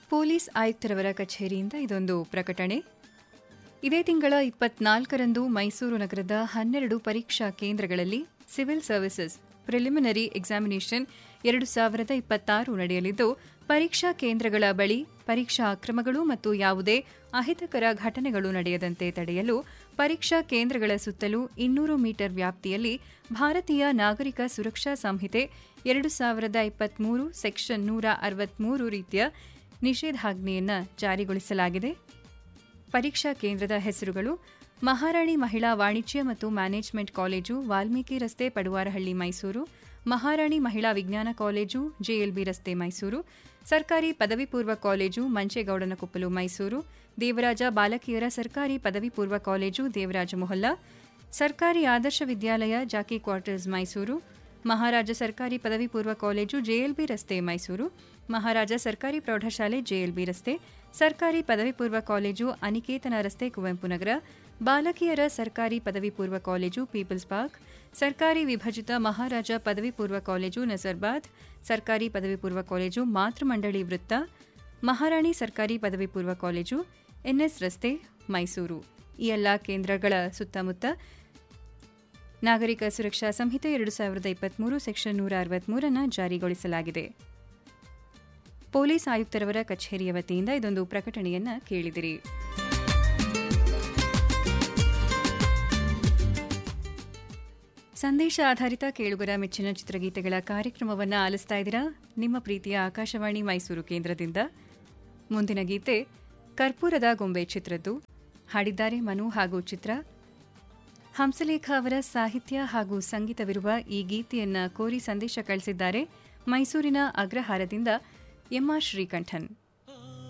police ಆಯುಕ್ತರವರ ಕಚೇರಿಯಿಂದ ಇದೊಂದು ಪ್ರಕಟಣೆ ಇದೇ ತಿಂಗಳ ಇಪ್ಪತ್ನಾಲ್ಕರಂದು ಮೈಸೂರು ನಗರದ ಹನ್ನೆರಡು ಪರೀಕ್ಷಾ ಕೇಂದ್ರಗಳಲ್ಲಿ ಸಿವಿಲ್ ಸರ್ವಿಸಸ್ ಪ್ರಿಲಿಮಿನರಿ ಎಕ್ಸಾಮಿನೇಷನ್ ಎರಡು ಸಾವಿರದ ಇಪ್ಪತ್ತಾರು ನಡೆಯಲಿದ್ದು ಪರೀಕ್ಷಾ ಕೇಂದ್ರಗಳ ಬಳಿ ಪರೀಕ್ಷಾ ಅಕ್ರಮಗಳು ಮತ್ತು ಯಾವುದೇ ಅಹಿತಕರ ಘಟನೆಗಳು ನಡೆಯದಂತೆ ತಡೆಯಲು ಪರೀಕ್ಷಾ ಕೇಂದ್ರಗಳ ಸುತ್ತಲೂ ಇನ್ನೂರು ಮೀಟರ್ ವ್ಯಾಪ್ತಿಯಲ್ಲಿ ಭಾರತೀಯ ನಾಗರಿಕ ಸುರಕ್ಷಾ ಸಂಹಿತೆ ಎರಡು ಸಾವಿರದ ಇಪ್ಪತ್ಮೂರು ಸೆಕ್ಷನ್ ನೂರ ಅರವತ್ಮೂರು ರೀತಿಯ ನಿಷೇಧಾಜ್ಞೆಯನ್ನು ಜಾರಿಗೊಳಿಸಲಾಗಿದೆ ಪರೀಕ್ಷಾ ಕೇಂದ್ರದ ಹೆಸರುಗಳು ಮಹಾರಾಣಿ ಮಹಿಳಾ ವಾಣಿಜ್ಯ ಮತ್ತು ಮ್ಯಾನೇಜ್ಮೆಂಟ್ ಕಾಲೇಜು ವಾಲ್ಮೀಕಿ ರಸ್ತೆ ಪಡುವಾರಹಳ್ಳಿ ಮೈಸೂರು ಮಹಾರಾಣಿ ಮಹಿಳಾ ವಿಜ್ಞಾನ ಕಾಲೇಜು ಜೆಎಲ್ಬಿ ರಸ್ತೆ ಮೈಸೂರು ಸರ್ಕಾರಿ ಪದವಿ ಪೂರ್ವ ಕಾಲೇಜು ಮಂಚೇಗೌಡನಕೊಪ್ಪಲು ಮೈಸೂರು ದೇವರಾಜ ಬಾಲಕಿಯರ ಸರ್ಕಾರಿ ಪದವಿ ಪೂರ್ವ ಕಾಲೇಜು ದೇವರಾಜ ಮೊಹಲ್ಲಾ ಸರ್ಕಾರಿ ಆದರ್ಶ ವಿದ್ಯಾಲಯ ಜಾಕಿ ಕ್ವಾರ್ಟರ್ಸ್ ಮೈಸೂರು ಮಹಾರಾಜ ಸರ್ಕಾರಿ ಪದವಿ ಪೂರ್ವ ಕಾಲೇಜು ಜೆಎಲ್ಬಿ ರಸ್ತೆ ಮೈಸೂರು ಮಹಾರಾಜ ಸರ್ಕಾರಿ ಪ್ರೌಢಶಾಲೆ ಜೆಎಲ್ಬಿ ರಸ್ತೆ ಸರ್ಕಾರಿ ಪದವಿ ಪೂರ್ವ ಕಾಲೇಜು ಅನಿಕೇತನ ರಸ್ತೆ ಕುವೆಂಪು ನಗರ ಬಾಲಕಿಯರ ಸರ್ಕಾರಿ ಪದವಿ ಪೂರ್ವ ಕಾಲೇಜು ಪೀಪಲ್ಸ್ ಪಾರ್ಕ್ ಸರ್ಕಾರಿ ವಿಭಜಿತ ಮಹಾರಾಜ ಪದವಿ ಪೂರ್ವ ಕಾಲೇಜು ನಜರ್ಬಾದ್ ಸರ್ಕಾರಿ ಪದವಿ ಪೂರ್ವ ಕಾಲೇಜು ಮಾತೃಮಂಡಳಿ ವೃತ್ತ ಮಹಾರಾಣಿ ಸರ್ಕಾರಿ ಪದವಿ ಪೂರ್ವ ಕಾಲೇಜು ಎನ್ಎಸ್ ರಸ್ತೆ ಮೈಸೂರು ಈ ಎಲ್ಲ ಕೇಂದ್ರಗಳ ಸುತ್ತಮುತ್ತ ನಾಗರಿಕ ಸುರಕ್ಷಾ ಸಂಹಿತೆ ಎರಡು ಸಾವಿರದ ಇಪ್ಪತ್ಮೂರು ಸೆಕ್ಷನ್ ನೂರ ಅರವತ್ಮೂರನ್ನು ಜಾರಿಗೊಳಿಸಲಾಗಿದೆ ಪೊಲೀಸ್ ಆಯುಕ್ತರವರ ಕಚೇರಿಯ ವತಿಯಿಂದ ಇದೊಂದು ಪ್ರಕಟಣೆಯನ್ನ ಕೇಳಿದಿರಿ ಸಂದೇಶ ಆಧಾರಿತ ಕೇಳುಗರ ಮೆಚ್ಚಿನ ಚಿತ್ರಗೀತೆಗಳ ಕಾರ್ಯಕ್ರಮವನ್ನು ಆಲಿಸ್ತಾ ಇದ್ದೀರಾ ನಿಮ್ಮ ಪ್ರೀತಿಯ ಆಕಾಶವಾಣಿ ಮೈಸೂರು ಕೇಂದ್ರದಿಂದ ಮುಂದಿನ ಗೀತೆ ಕರ್ಪೂರದ ಗೊಂಬೆ ಚಿತ್ರದ್ದು ಹಾಡಿದ್ದಾರೆ ಮನು ಹಾಗೂ ಚಿತ್ರ ಹಂಸಲೇಖ ಅವರ ಸಾಹಿತ್ಯ ಹಾಗೂ ಸಂಗೀತವಿರುವ ಈ ಗೀತೆಯನ್ನ ಕೋರಿ ಸಂದೇಶ ಕಳಿಸಿದ್ದಾರೆ ಮೈಸೂರಿನ ಅಗ್ರಹಾರದಿಂದ ಎಂಆರ್ ಶ್ರೀಕಂಠನ್